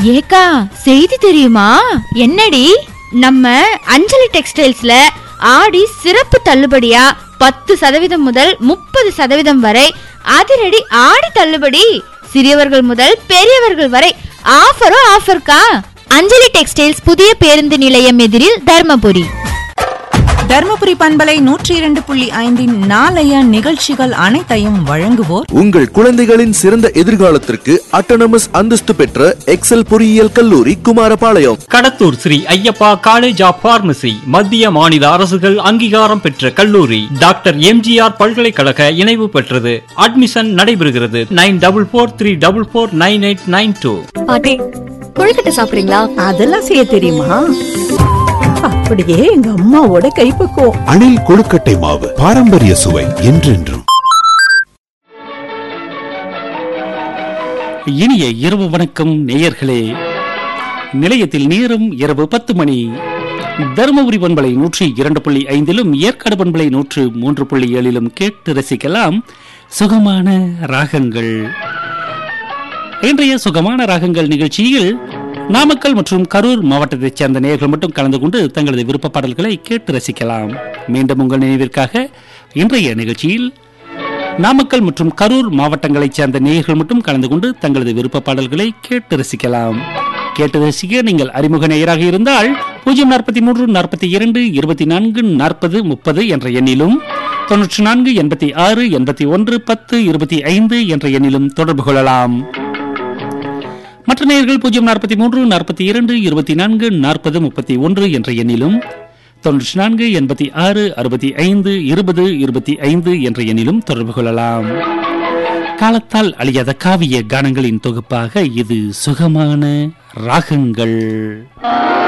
ஏக்கா செய்தி தெரியுமா என்னடி நம்ம அஞ்சலி டெக்ஸ்டைல்ஸ்ல ஆடி சிறப்பு தள்ளுபடியா பத்து சதவீதம் முதல் முப்பது சதவீதம் வரை அதிரடி ஆடி தள்ளுபடி சிறியவர்கள் முதல் பெரியவர்கள் வரை ஆஃபரும் ஆஃபர்க்கா அஞ்சலி டெக்ஸ்டைல்ஸ் புதிய பேருந்து நிலையம் எதிரில் தர்மபுரி தருமபுரி பண்பலை நூற்றி இரண்டு புள்ளி ஐந்தின் நாளைய நிகழ்ச்சிகள் அனைத்தையும் வழங்குவோர் உங்கள் குழந்தைகளின் சிறந்த எதிர்காலத்திற்கு அட்டானமஸ் அந்தஸ்து பெற்ற எக்ஸல் பொறியியல் கல்லூரி Kumarapalayam Kadathur Sri Ayyappa college of pharmacy மத்திய மாநில அரசுகள் அங்கீகாரம் பெற்ற கல்லூரி டாக்டர் எம்ஜிஆர் பல்கலைக்கழக இணைவு பெற்றது அட்மிஷன் நடைபெறுகிறது nine double four three double four nine eight nine two பாட்டி கொழுக்கட்டை சாப்பிடுறீங்களா அதெல்லாம் செய்ய தெரியுமா அப்படியே எங்க அம்மாவோட கைப்பக்குவம் அணில் கொழுக்கட்டை மாவு பாரம்பரிய சுவை என்றென்றும் இனிய இரவு வணக்கம் நேயர்களே நிலையத்தில் நேரம் இரவு பத்து மணி தருமபுரி பண்பலை நூற்றி இரண்டு புள்ளி ஐந்திலும் ஏற்காடு பண்பலை நூற்று மூன்று புள்ளி ஏழிலும் கேட்டு ரசிக்கலாம் சுகமான ராகங்கள் இன்றைய சுகமான ராகங்கள் நிகழ்ச்சியில் நாமக்கல் மற்றும் கரூர் மாவட்டத்தைச் சேர்ந்த நேயர்கள் மட்டும் கலந்து கொண்டு தங்களது விருப்ப பாடல்களை கேட்டு ரசிக்கலாம் மீண்டும் உங்கள் நினைவிற்காக இன்றைய நிகழ்ச்சியில் நாமக்கல் மற்றும் கரூர் மாவட்டங்களைச் சேர்ந்த நேயர்கள் மட்டும் கலந்து கொண்டு தங்களது விருப்ப பாடல்களை கேட்டு ரசிக்கலாம் கேட்டு ரசிக்க நீங்கள் அறிமுக நேயராக இருந்தால் பூஜ்ஜியம் நாற்பத்தி மூன்று நாற்பத்தி இரண்டு இருபத்தி நான்கு நாற்பது முப்பது என்ற எண்ணிலும் தொன்னூற்றி நான்கு எண்பத்தி ஆறு எண்பத்தி ஒன்று பத்து இருபத்தி ஐந்து என்ற எண்ணிலும் தொடர்பு கொள்ளலாம் மற்ற நேயர்கள் பூஜ்ஜியம் நாற்பத்தி மூன்று நாற்பத்தி இரண்டு இருபத்தி நான்கு நாற்பது முப்பத்தி ஒன்று என்ற எண்ணிலும் தொன்னூற்றி நான்கு எண்பத்தி ஆறு அறுபத்தி ஐந்து இருபது இருபத்தி ஐந்து என்ற எண்ணிலும் தொடர்பு கொள்ளலாம் காலத்தால் அழியாத காவிய கானங்களின் தொகுப்பாக இது சுகமான ராகங்கள்